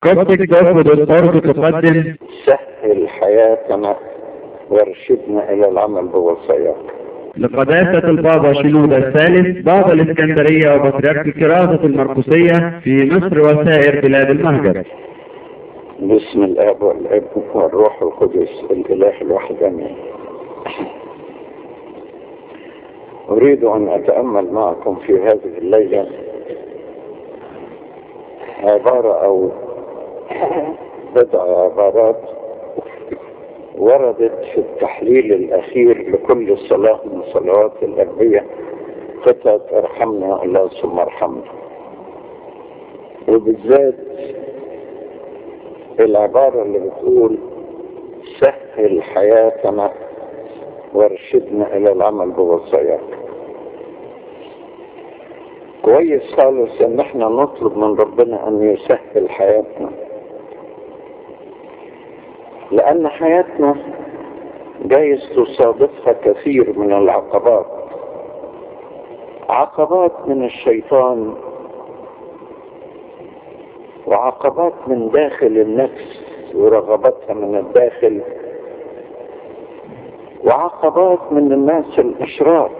قصدك تاخد الأرض تقدم سهل حياتنا وارشدنا إلى العمل بوصاياك لقداسة البابا شنودة الثالث بابا الإسكندرية وبطريرك الكراسة المرقسية في مصر وسائر بلاد المهجر باسم الآب والابن والروح القدس الإله الواحد آمين أريد أن أتأمل معكم في هذه الليلة عبارة أو بضع عبارات وردت في التحليل الأخير لكل صلاة من صلوات الأنبياء قطعة ارحمنا الله ثم ارحمنا وبالذات العبارة اللي بتقول سهل حياتنا وارشدنا إلى العمل بوصاياك كويس خالص ان احنا نطلب من ربنا ان يسهل حياتنا لان حياتنا جايز تصادفها كثير من العقبات عقبات من الشيطان وعقبات من داخل النفس ورغبتها من الداخل وعقبات من الناس الاشرار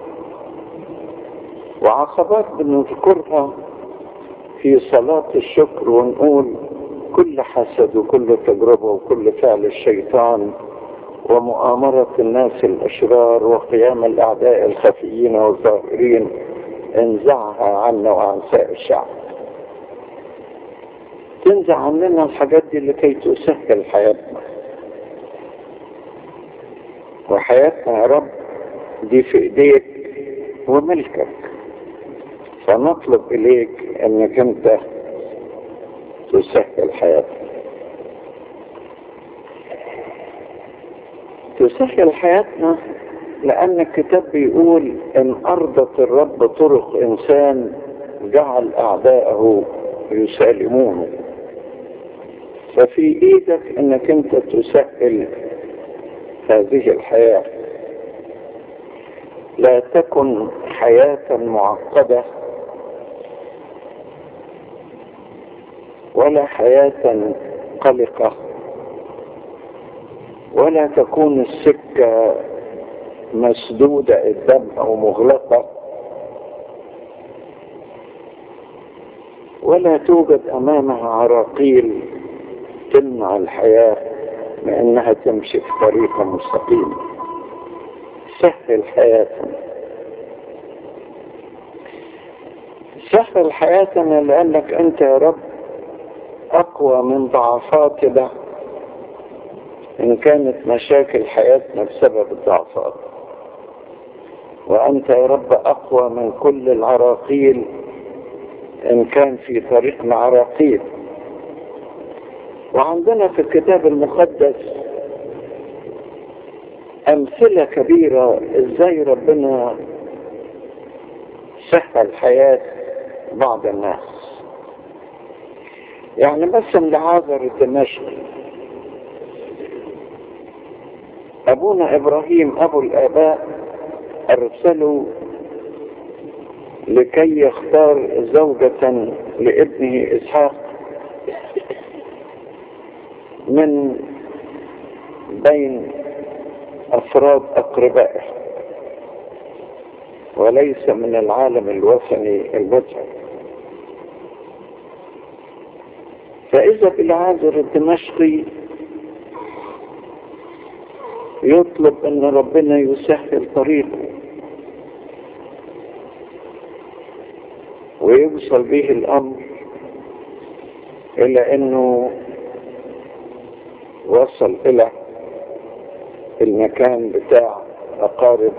وعقبات بنذكرها في صلاة الشكر ونقول كل حسد وكل تجربة وكل فعل الشيطان ومؤامرة الناس الأشرار وقيام الأعداء الخفيين والظاهرين انزعها عنا وعن سائر الشعب تنزع عننا الحاجات دي لكي تسهل حياتنا وحياتنا يا رب دي في ايديك وملكك فنطلب إليك أنك أنت تسهل حياتنا تسهل حياتنا لأن الكتاب بيقول إن أرضت الرب طرق إنسان جعل أعداءه يسالمونه ففي إيدك أنك أنت تسهل هذه الحياة لا تكن حياة معقدة ولا حياة قلقة ولا تكون السكة مسدودة الدم أو مغلقة ولا توجد أمامها عراقيل تمنع الحياة بأنها تمشي في طريقة مستقيمة سهل حياتنا سهل حياتنا لأنك أنت يا رب أقوى من ضعفاتنا إن كانت مشاكل حياتنا بسبب الضعفات وأنت يا رب أقوى من كل العراقيل إن كان في طريقنا عراقيل وعندنا في الكتاب المقدس أمثلة كبيرة إزاي ربنا سهل حياة بعض الناس يعني مثلا لعازر الدمشقي أبونا إبراهيم أبو الآباء أرسلوا لكي يختار زوجة لابنه إسحاق من بين أفراد أقربائه وليس من العالم الوثني المتعب فإذا بالعازر الدمشقي يطلب أن ربنا يسهل طريقه ويوصل به الأمر إلى أنه وصل إلى المكان بتاع أقارب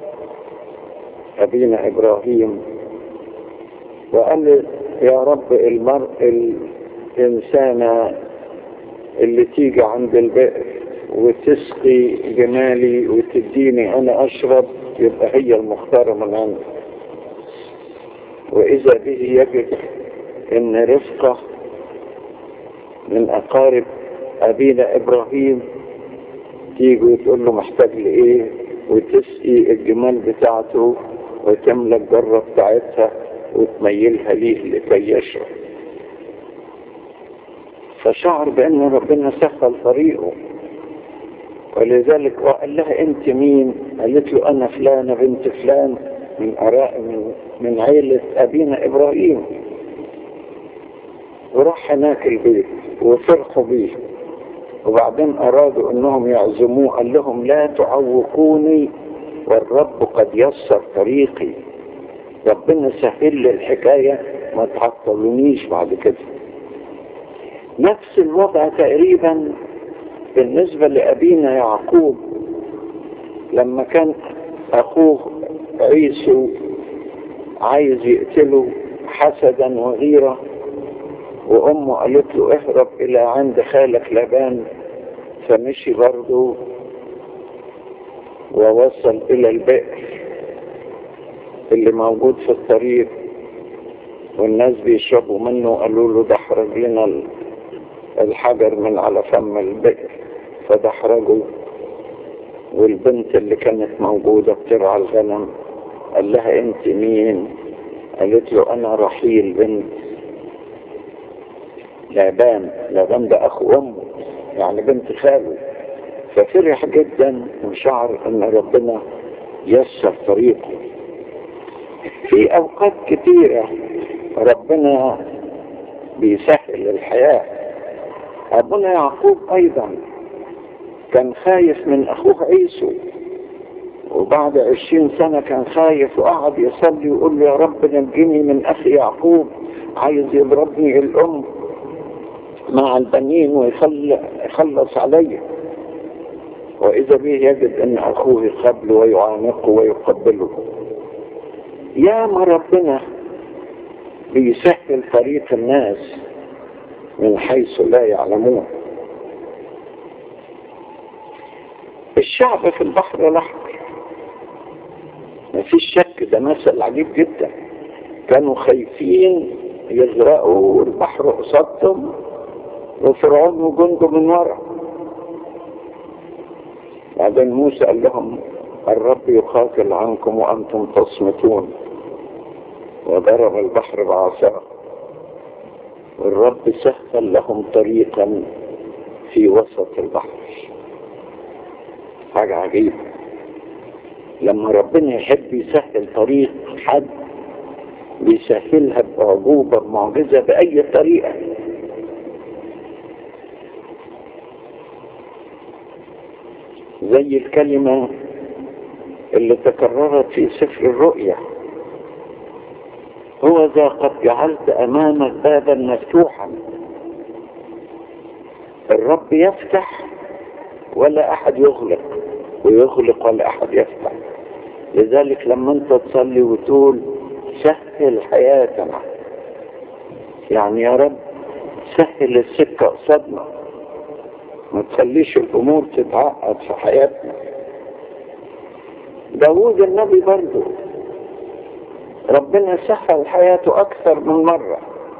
أبينا إبراهيم وقال يا رب المرء الإنسانة اللي تيجي عند البئر وتسقي جمالي وتديني أنا أشرب يبقى هي المختارة من عندك وإذا به يجد إن رفقة من أقارب أبينا إبراهيم تيجي وتقول له محتاج لإيه وتسقي الجمال بتاعته وتملى الجرة بتاعتها وتميلها ليه لكي يشرب فشعر بأن ربنا سهل طريقه ولذلك وقال لها انت مين قالت له انا فلانة بنت فلان من أراء من, من عيلة ابينا ابراهيم وراح هناك البيت وفرحوا بيه وبعدين ارادوا انهم يعزموه قال لهم لا تعوقوني والرب قد يسر طريقي ربنا سهل لي الحكاية ما تعطلونيش بعد كده نفس الوضع تقريبا بالنسبة لأبينا يعقوب لما كان أخوه عيسو عايز يقتله حسدا وغيرة وأمه قالت له اهرب إلى عند خالك لبان فمشي برضه ووصل إلى البئر اللي موجود في الطريق والناس بيشربوا منه قالوا له دحرج لنا الحجر من على فم البئر فدحرجوا والبنت اللي كانت موجودة بترعى الغنم قال لها انت مين قالت له انا رحيل بنت لابان لابان ده اخو امه يعني بنت خاله ففرح جدا وشعر ان ربنا يسر طريقه في اوقات كتيرة ربنا بيسهل الحياة ابونا يعقوب ايضا كان خايف من اخوه عيسو وبعد عشرين سنة كان خايف وقعد يصلي ويقول له يا رب نجني من اخي يعقوب عايز يضربني الام مع البنين ويخلص علي واذا به يجد ان اخوه يقبله ويعانقه ويقبله يا ما ربنا بيسهل طريق الناس من حيث لا يعلمون الشعب في البحر الأحمر ما فيش شك ده مثل عجيب جدا كانوا خايفين يغرقوا البحر قصادهم وفرعون وجنده من ورا بعدين موسى قال لهم الرب يقاتل عنكم وأنتم تصمتون وضرب البحر بعصاه والرب سهل لهم طريقا في وسط البحر حاجة عجيبة لما ربنا يحب يسهل طريق حد بيسهلها بأعجوبة بمعجزة بأي طريقة زي الكلمة اللي تكررت في سفر الرؤيا هو ذا قد جعلت أمامك بابا مفتوحا الرب يفتح ولا أحد يغلق ويغلق ولا أحد يفتح لذلك لما أنت تصلي وتقول سهل حياتنا يعني يا رب سهل السكة قصادنا ما تخليش الأمور تتعقد في حياتنا داود النبي برضه ربنا سهل حياته أكثر من مرة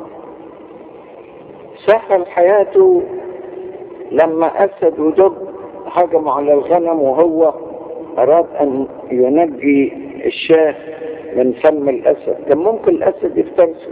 سهل حياته لما أسد ودب هجموا على الغنم وهو أراد أن ينجي الشاه من فم الأسد كان ممكن الأسد يفترسه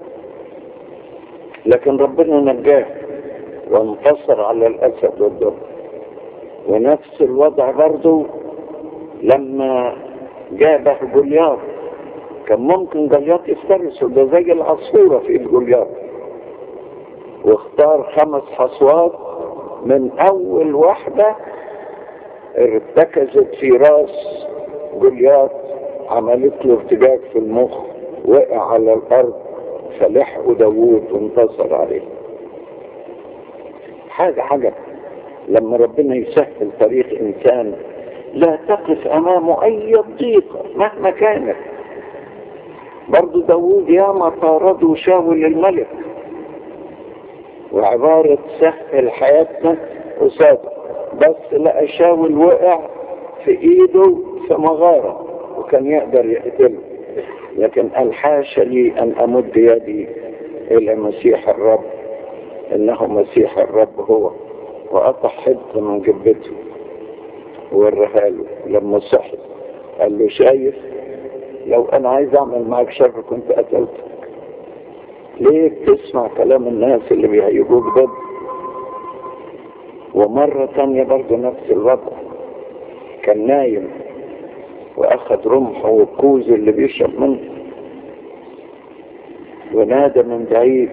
لكن ربنا نجاه وانتصر على الأسد والدب ونفس الوضع برضه لما جابه جولياط كان ممكن جولياط يفترسه ده زي العصفورة في جولياط واختار خمس حصوات من أول واحدة ارتكزت في راس جولياط عملت له ارتجاج في المخ وقع على الأرض فلحقوا داوود وانتصر عليه حاجة حاجة لما ربنا يسهل طريق إنسان لا تقف أمامه أي ضيقة مهما كانت برضو داوود ياما طاردوا شاول الملك وعبارة سهل حياتنا قصاده بس لقى شاول وقع في ايده في مغارة وكان يقدر يقتله لكن قال حاشا لي ان امد يدي الى مسيح الرب انه مسيح الرب هو وقطع حته من جبته ووريها له لما صحي قال له شايف لو انا عايز اعمل معاك شر كنت قتلتك ليه بتسمع كلام الناس اللي بيهيجوك ضد ومرة تانية برضه نفس الوضع كان نايم واخد رمحه والكوز اللي بيشرب منه ونادى من بعيد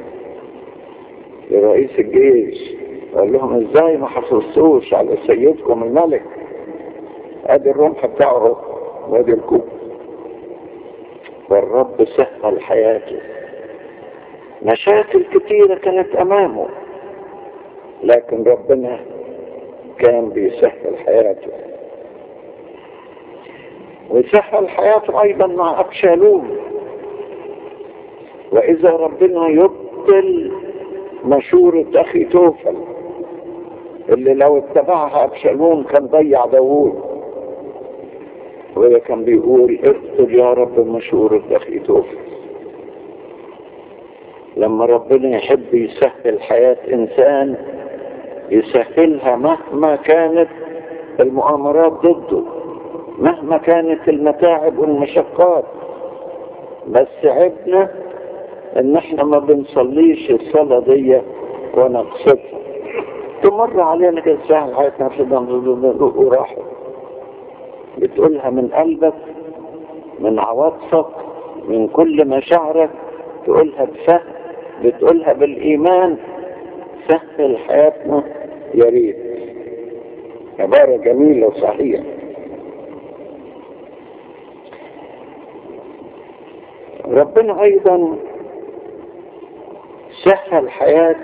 لرئيس الجيش قال لهم ازاي ما حافظتوش على سيدكم الملك ادي الرمح بتاعه وادي الكوب والرب سهل حياته مشاكل كتيرة كانت امامه لكن ربنا كان بيسهل حياته وسهل حياته ايضا مع ابشالوم واذا ربنا يبطل مشورة اخي توفل اللي لو اتبعها ابشالوم كان ضيع داوود وهو كان بيقول اقتل يا رب مشورة اخي توفل لما ربنا يحب يسهل حياة انسان يسهلها مهما كانت المؤامرات ضده مهما كانت المتاعب والمشقات بس عبنا ان احنا ما بنصليش الصلاة دي ونقصدها تمر علينا كده سهل حياتنا وراحت بتقولها من قلبك من عواطفك من كل مشاعرك تقولها بفهم بتقولها بالإيمان سهل حياتنا يا ريت عبارة جميلة وصحيحة ربنا أيضا سهل حياة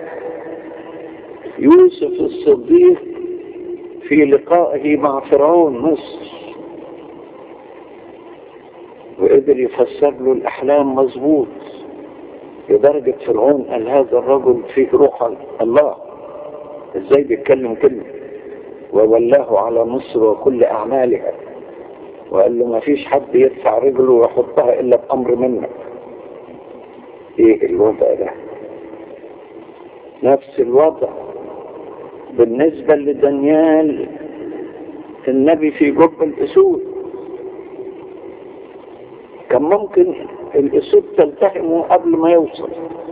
يوسف الصديق في لقائه مع فرعون مصر وقدر يفسر له الأحلام مظبوط لدرجة فرعون قال هذا الرجل فيه روح الله ازاي بيتكلم كلمة وولاه على مصر وكل أعمالها وقال له ما فيش حد يدفع رجله ويحطها إلا بأمر منك ايه الوضع ده نفس الوضع بالنسبة لدانيال النبي في جب الأسود كان ممكن الأسود تلتهمه قبل ما يوصل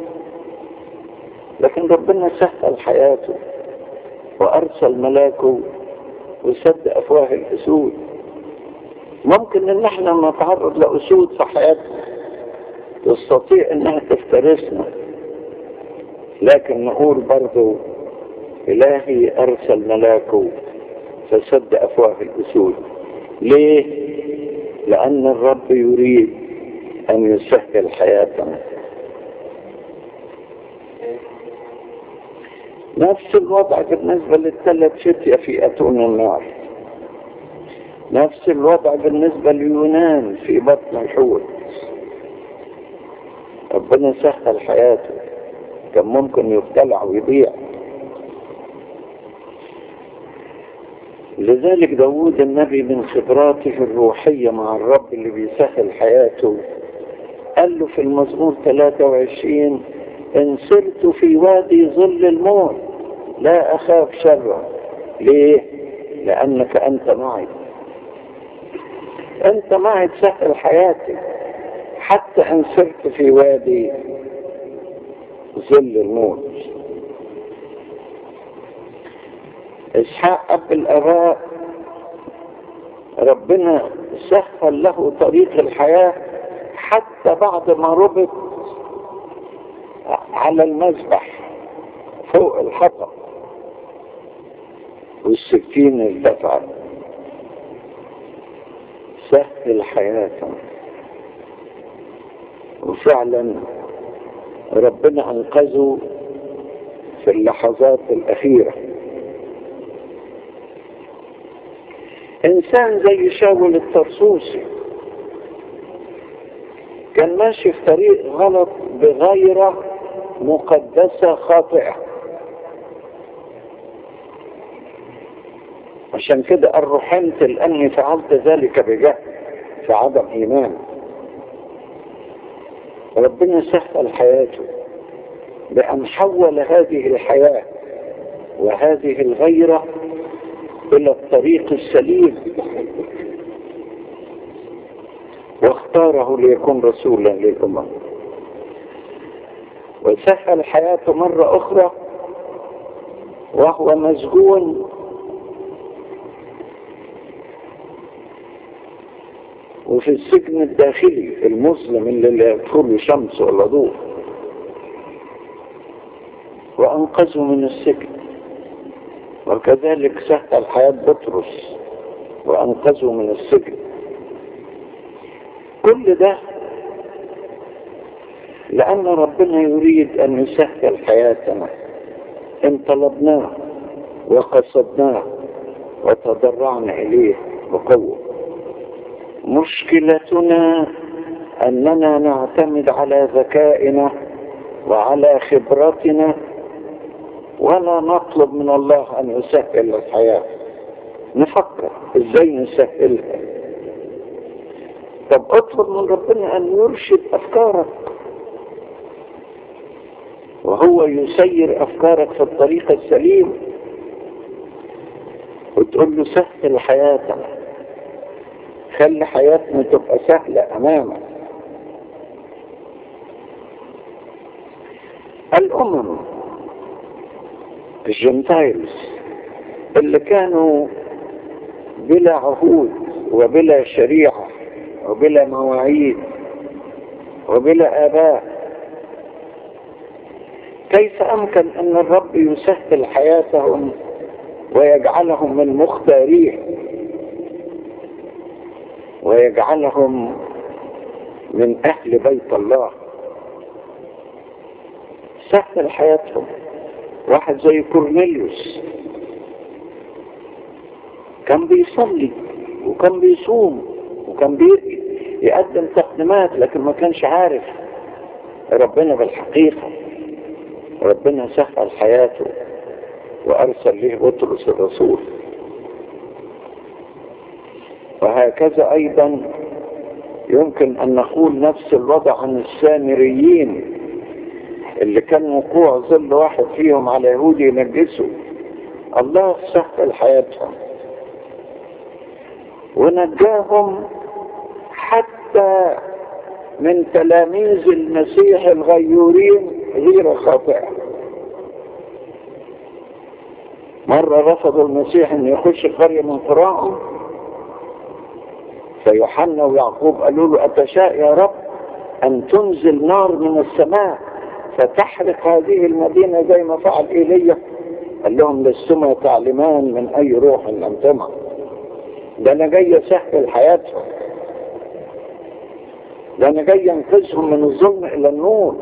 لكن ربنا سهل حياته وأرسل ملاكه وسد أفواه الأسود ممكن ان احنا نتعرض لأسود في حياتنا تستطيع انها تفترسنا لكن نقول برضو الهي ارسل ملاكه فسد افواه الاسود ليه لان الرب يريد ان يسهل حياتنا نفس الوضع بالنسبة للثلاث فتية في أتون النار نفس الوضع بالنسبة ليونان في بطن الحوت ربنا سهل حياته كان ممكن يبتلع ويضيع لذلك داود النبي من خبراته الروحية مع الرب اللي بيسهل حياته قال له في المزمور 23 إن سرت في وادي ظل الموت لا أخاف شرا ليه؟ لأنك أنت معي أنت معي تسهل حياتي حتى إن سرت في وادي ظل الموت إسحاق أب الآباء ربنا سهل له طريق الحياة حتى بعد ما ربط على المذبح فوق الحطب والسكين ارتفعت سهل حياته وفعلا ربنا انقذه في اللحظات الاخيره انسان زي شاول الترسوسي كان ماشي في طريق غلط بغيره مقدسه خاطئه عشان كده قال رحمت لاني فعلت ذلك بجهل في عدم ايمان ربنا سهل حياته بأن حول هذه الحياة وهذه الغيرة إلى الطريق السليم واختاره ليكون رسولا للأمم وسهل حياته مرة أخرى وهو مسجون وفي السجن الداخلي المظلم اللي لا يدخله شمس ولا ضوء وأنقذه من السجن وكذلك سهل حياة بطرس وأنقذه من السجن كل ده لأن ربنا يريد أن يسهل حياتنا إن طلبناه وقصدناه وتضرعنا إليه بقوة مشكلتنا أننا نعتمد على ذكائنا وعلى خبرتنا ولا نطلب من الله أن يسهل الحياة نفكر إزاي نسهلها طب اطلب من ربنا أن يرشد أفكارك وهو يسير أفكارك في الطريق السليم وتقول له سهل حياتنا خلي حياتنا تبقى سهلة أمامك الأمم الجنتايلز اللي كانوا بلا عهود وبلا شريعة وبلا مواعيد وبلا آباء كيف أمكن أن الرب يسهل حياتهم ويجعلهم من مختارين ويجعلهم من أهل بيت الله سهل حياتهم واحد زي كورنيليوس كان بيصلي وكان بيصوم وكان بيقدم تقديمات لكن ما كانش عارف ربنا بالحقيقة ربنا سهل حياته وأرسل له بطرس الرسول وهكذا أيضا يمكن أن نقول نفس الوضع عن السامريين اللي كان وقوع ظل واحد فيهم على يهودي ينجسه الله سهل حياتهم ونجاهم حتى من تلاميذ المسيح الغيورين غير خاطئة مرة رفضوا المسيح ان يخش قرية من قراءهم فيوحنا ويعقوب قالوا له أتشاء يا رب أن تنزل نار من السماء فتحرق هذه المدينة زي ما فعل إيليا قال لهم لستما تعلمان من أي روح أنتما ده أنا جاي أسهل حياتهم ده أنا جاي أنقذهم من الظلم إلى النور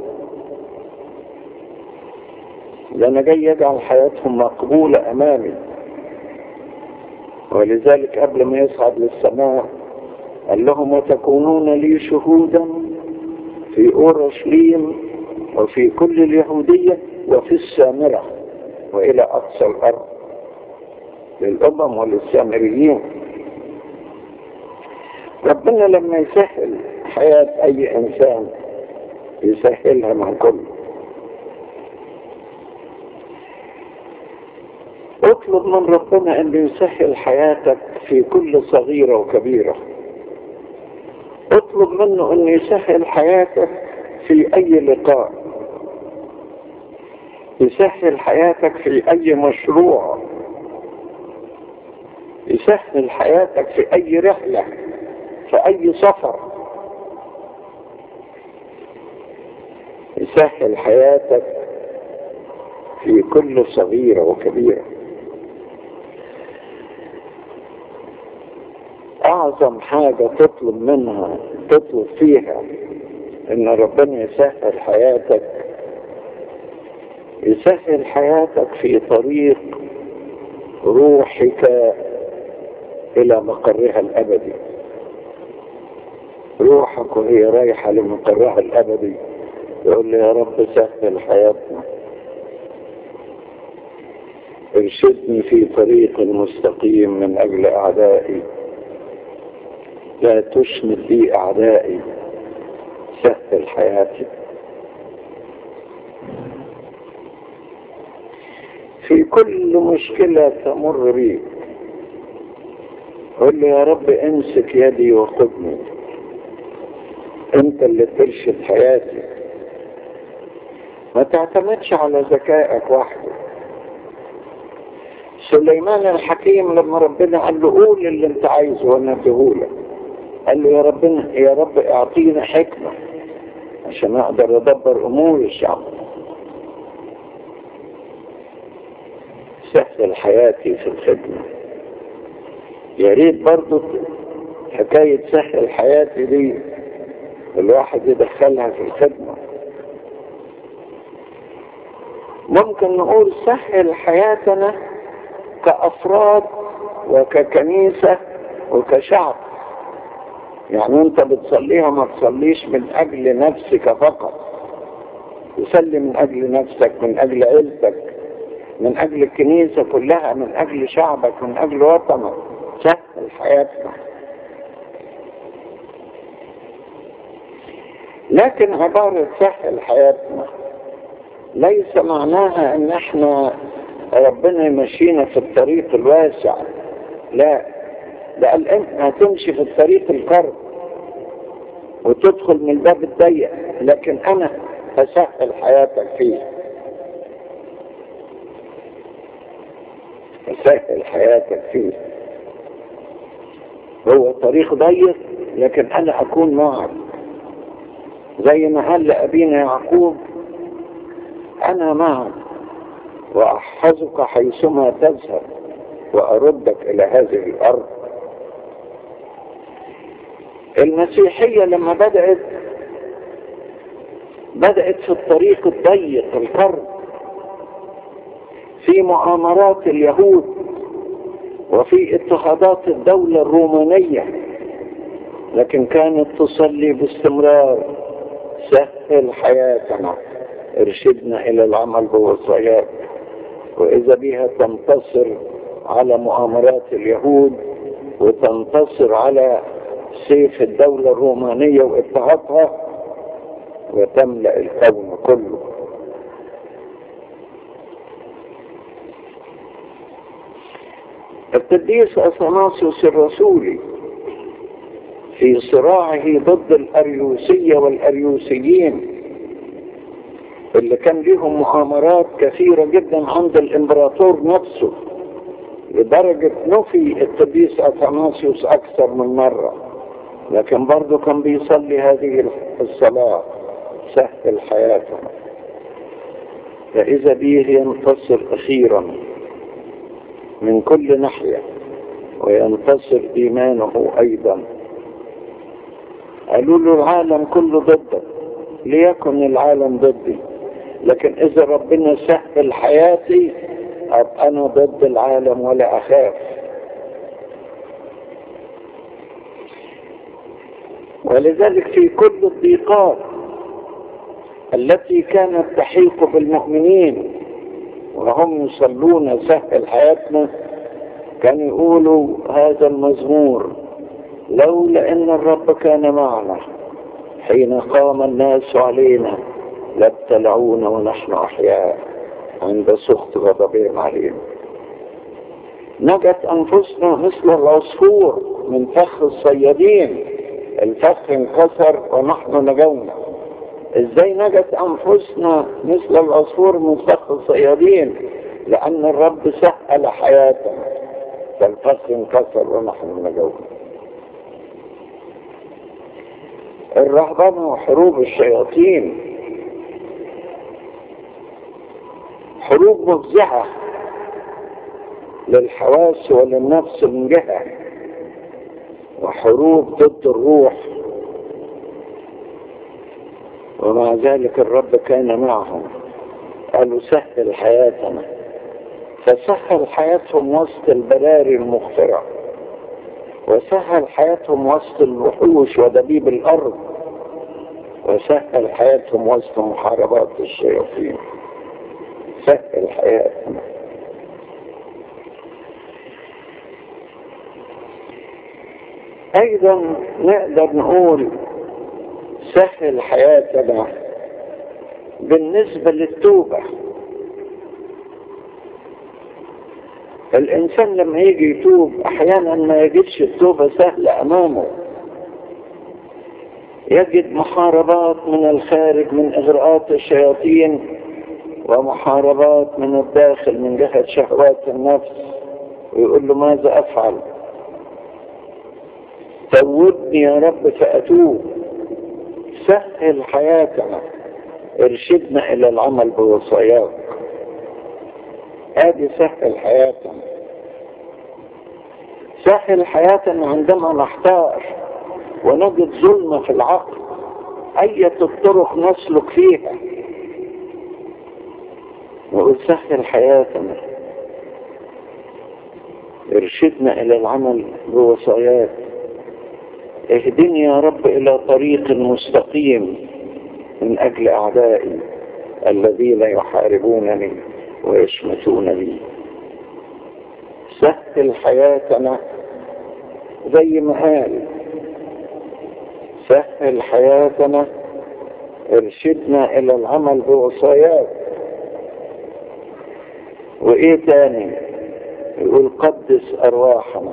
ده أنا جاي أجعل حياتهم مقبولة أمامي ولذلك قبل ما يصعد للسماء قال لهم وتكونون لي شهودا في أورشليم وفي كل اليهودية وفي السامرة وإلى أقصى الأرض للأمم وللسامريين ربنا لما يسهل حياة أي إنسان يسهلها مع كله اطلب من ربنا أن يسهل حياتك في كل صغيرة وكبيرة اطلب منه أن يسهل حياتك في أي لقاء يسهل حياتك في أي مشروع يسهل حياتك في أي رحلة في أي سفر يسهل حياتك في كل صغيرة وكبيرة أعظم حاجة تطلب منها تطلب فيها إن ربنا يسهل حياتك يسهل حياتك في طريق روحك إلى مقرها الأبدي روحك وهي رايحة لمقرها الأبدي يقول لي يا رب سهل حياتنا ارشدني في طريق مستقيم من أجل أعدائي لا تشمت بي أعدائي سهل حياتي في كل مشكلة تمر بي قل لي يا رب امسك يدي وخذني انت اللي ترشد حياتي ما تعتمدش على ذكائك وحده سليمان الحكيم لما ربنا قال له قول اللي انت عايزه وانا اديهولك قال له يا ربنا يا رب اعطينا حكمة عشان اقدر ادبر امور الشعب سهل حياتي في الخدمة يا ريت برضه حكاية سهل حياتي دي الواحد يدخلها في الخدمة ممكن نقول سهل حياتنا كأفراد وككنيسة وكشعب يعني انت بتصليها ما تصليش من اجل نفسك فقط تصلي من اجل نفسك من اجل عيلتك من اجل الكنيسة كلها من اجل شعبك من اجل وطنك سهل حياتنا لكن عبارة سهل حياتنا ليس معناها ان احنا ربنا يمشينا في الطريق الواسع لا ده قال انت هتمشي في الطريق الكرب وتدخل من الباب الضيق لكن انا هسهل حياتك فيه هسهل حياتك فيه هو طريق ضيق لكن انا اكون معك زي ما قال لأبينا يعقوب أنا معك وأحفظك حيثما تذهب وأردك إلى هذه الأرض المسيحية لما بدأت بدأت في الطريق الضيق القرب في مؤامرات اليهود وفي اضطهادات الدولة الرومانية لكن كانت تصلي باستمرار سهل حياتنا ارشدنا الى العمل بوصاياك واذا بها تنتصر على مؤامرات اليهود وتنتصر على سيف الدولة الرومانية واضطهادها وتملأ الكون كله القديس أثناسيوس الرسولي في صراعه ضد الأريوسية والأريوسيين اللي كان لهم مؤامرات كثيرة جدا عند الإمبراطور نفسه لدرجة نفي القديس أثناسيوس أكثر من مرة لكن برضه كان بيصلي هذه الصلاة سهل حياته فإذا به ينتصر أخيرا من كل ناحية وينتصر إيمانه أيضا قالوا له العالم كله ضدك ليكن العالم ضدي لكن إذا ربنا سهل حياتي أبقى أنا ضد العالم ولا أخاف ولذلك في كل الضيقات التي كانت تحيق بالمؤمنين وهم يصلون سهل حياتنا كانوا يقولوا هذا المزمور لولا ان الرب كان معنا حين قام الناس علينا لابتلعونا ونحن احياء عند سخط غضبهم علينا نجت انفسنا مثل العصفور من فخ الصيادين الفخ انكسر ونحن نجونا ازاي نجت انفسنا مثل العصفور من فخ الصيادين لان الرب سهل حياتنا فالفخ انكسر ونحن نجونا الرهبنة وحروب الشياطين حروب مفزعة للحواس وللنفس من جهة وحروب ضد الروح ومع ذلك الرب كان معهم قالوا سهل حياتنا فسهل حياتهم وسط البراري المغفرة وسهل حياتهم وسط الوحوش ودبيب الأرض وسهل حياتهم وسط محاربات الشياطين سهل حياتنا أيضا نقدر نقول سهل حياتنا بالنسبة للتوبة الإنسان لما يجي يتوب أحيانا ما يجدش التوبة سهلة أمامه يجد محاربات من الخارج من إغراءات الشياطين ومحاربات من الداخل من جهة شهوات النفس ويقول له ماذا أفعل توبني يا رب فأتوب سهل حياتنا ارشدنا إلى العمل بوصاياك هذه سهل حياتنا سهل حياتنا عندما نحتار ونجد ظلم في العقل أية الطرق نسلك فيها نقول سهل حياتنا ارشدنا إلى العمل بوصاياك اهدني يا رب إلى طريق مستقيم من أجل أعدائي الذين يحاربونني ويشمتون بي سهل حياتنا زي ما قال سهل حياتنا ارشدنا الى العمل بوصاياك وايه تاني يقول قدس ارواحنا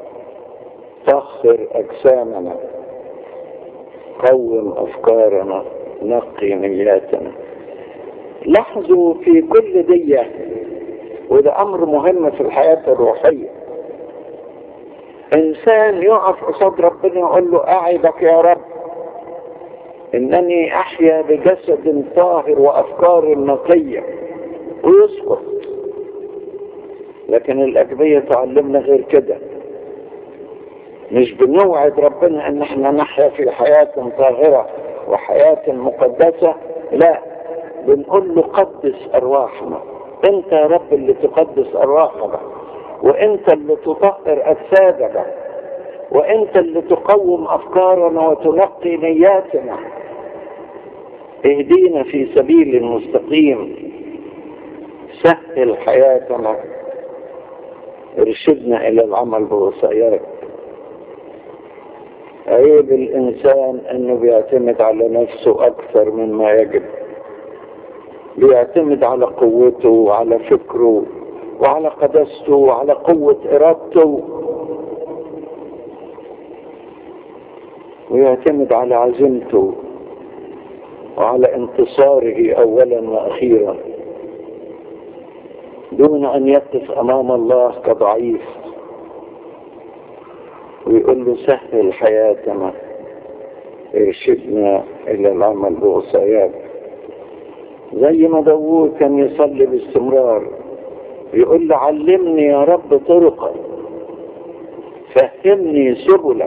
طهر اجسامنا قوم افكارنا نقي نياتنا لاحظوا في كل دية وده امر مهم في الحياة الروحية انسان يقف قصاد ربنا يقول له اعدك يا رب انني احيا بجسد طاهر وافكار نقية ويسكت لكن الاجبية تعلمنا غير كده مش بنوعد ربنا ان احنا نحيا في حياة طاهرة وحياة مقدسة لا بنقول له قدس ارواحنا انت يا رب اللي تقدس ارواحنا وانت اللي تطهر اجسادنا وانت اللي تقوم افكارنا وتنقي نياتنا اهدينا في سبيل مستقيم سهل حياتنا ارشدنا الى العمل بوصاياك عيب الانسان انه بيعتمد على نفسه اكثر مما يجب بيعتمد على قوته وعلى فكره وعلى قدسته وعلى قوة ارادته ويعتمد على عزيمته وعلى انتصاره اولا واخيرا دون ان يقف امام الله كضعيف ويقول له سهل حياتنا ارشدنا الى العمل بوصاياك زي ما داوود كان يصلي باستمرار يقول له علمني يا رب طرقك فهمني سبلك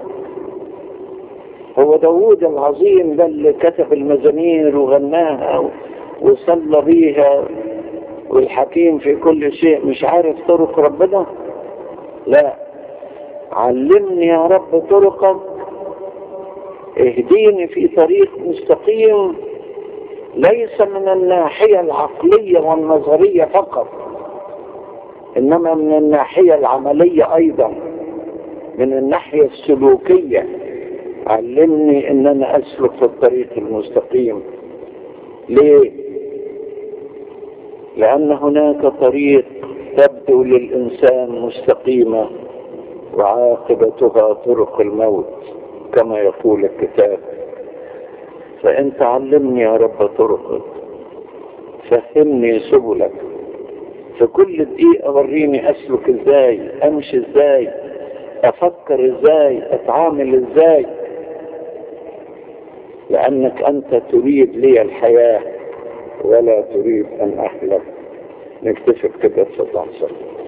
هو داوود العظيم ده اللي كتب المزامير وغناها وصلى بيها والحكيم في كل شيء مش عارف طرق ربنا لا علمني يا رب طرقك اهديني في طريق مستقيم ليس من الناحية العقلية والنظرية فقط انما من الناحية العملية ايضا من الناحية السلوكية علمني ان انا اسلك في الطريق المستقيم ليه لان هناك طريق تبدو للانسان مستقيمة وعاقبتها طرق الموت كما يقول الكتاب فانت علمني يا رب طرقك فهمني سبلك في كل دقيقة وريني اسلك ازاي امشي ازاي افكر ازاي اتعامل ازاي لانك انت تريد لي الحياة ولا تريد ان احلم نكتفي كده 19